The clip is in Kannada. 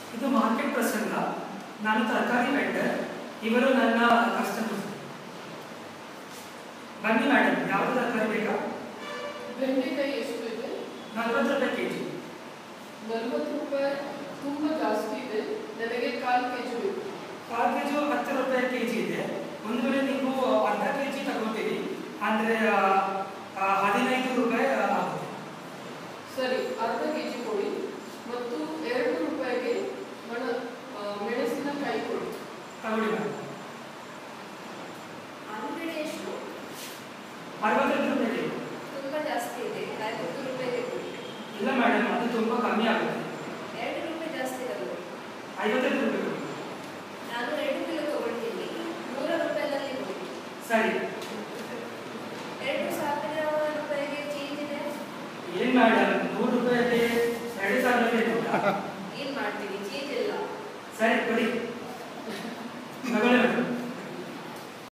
ಇದು ಮಾರ್ಕೆಟ್ ಪ್ರಸಂಗ ನಾನು ತರಕಾರಿ ವೆಂಡರ್ ಇವರು ನನ್ನ ಕಸ್ಟಮರ್ಸ್ ಬನ್ನಿ ಮೇಡಮ್ ಯಾವುದು ತರಕಾರಿ ಬೇಕಾ ಬೆಂಡೆಕಾಯಿ ಎಷ್ಟು ಇದೆ ನಲ್ವತ್ತು ರೂಪಾಯಿ ಕೆ ಜಿ ನಲ್ವತ್ತು ರೂಪಾಯಿ ತುಂಬ ಜಾಸ್ತಿ ಇದೆ ನನಗೆ ಕಾಲು ಕೆ ಜಿ ಬೇಕು ಕಾಲು ಕೆ ಜಿ ಹತ್ತು ರೂಪಾಯಿ ಕೆ ಜಿ ಇದೆ ಒಂದು ವೇಳೆ ನೀವು ಅರ್ಧ ಕೆ ಜಿ ತಗೋತೀರಿ ಅಂದರೆ ಹದಿನೈದು ರೂಪಾಯಿ ಆ, ಆಗುತ್ತೆ ಸರಿ ಅರ್ಧ ಕೆ ಜಿ ಕೊಡಿ ಮತ್ತು ಎರಡು ರೂಪಾಯಿಗೆ ಮಣ ಆ, ಮೆಣಸಿನಕಾಯಿ ಕೊಡಿ ತಗೊಳ್ಳಿ ಮೇಡಮ್ ಆಲೂಗಡ್ಡೆ ಎಷ್ಟು ಅರವತ್ತೈದು ರೂಪಾಯಿ ಕೆ ಜಿ ತುಂಬ ಜಾಸ್ತಿ ಇದೆ ಐವತ್ತು ರೂಪಾಯಿಗೆ ಕೊಡಿ ಇಲ್ಲ ಮೇಡಮ್ ಅದು ತುಂಬ ಕಮ್ಮಿ ಆಗುತ್ತೆ ಎರಡು ರೂಪಾಯಿ ಜಾಸ್ತಿ ತಗೊಳ್ಳಿ ಐವತ್ತೈದು ರೂಪಾಯಿ ಕೊಡಿ. ನಾನು ಎರಡು ಕಿಲೋ ತಗೊಳ್ತೀನಿ ನೂರ ರೂಪಾಯಿನಲ್ಲಿ ಕೊಡಿ ಸರಿ ಎರಡು ಸಾವಿರ ರೂಪಾಯಿಗೆ ಚೇಂಜ್ ಇದೆ ಏನು ಮೇಡಮ್ ನೂರು ರೂಪಾಯಿಗೆ ಎರಡು ಸಾವಿರ ಬೇಕು ಏನು ಮಾಡ್ತೀವಿ ಚೇಂಜ್ ಇಲ್ಲ ಸರಿ ಕೊಡಿ ತಗೊಳ್ಳಿ ಮೇಡಮ್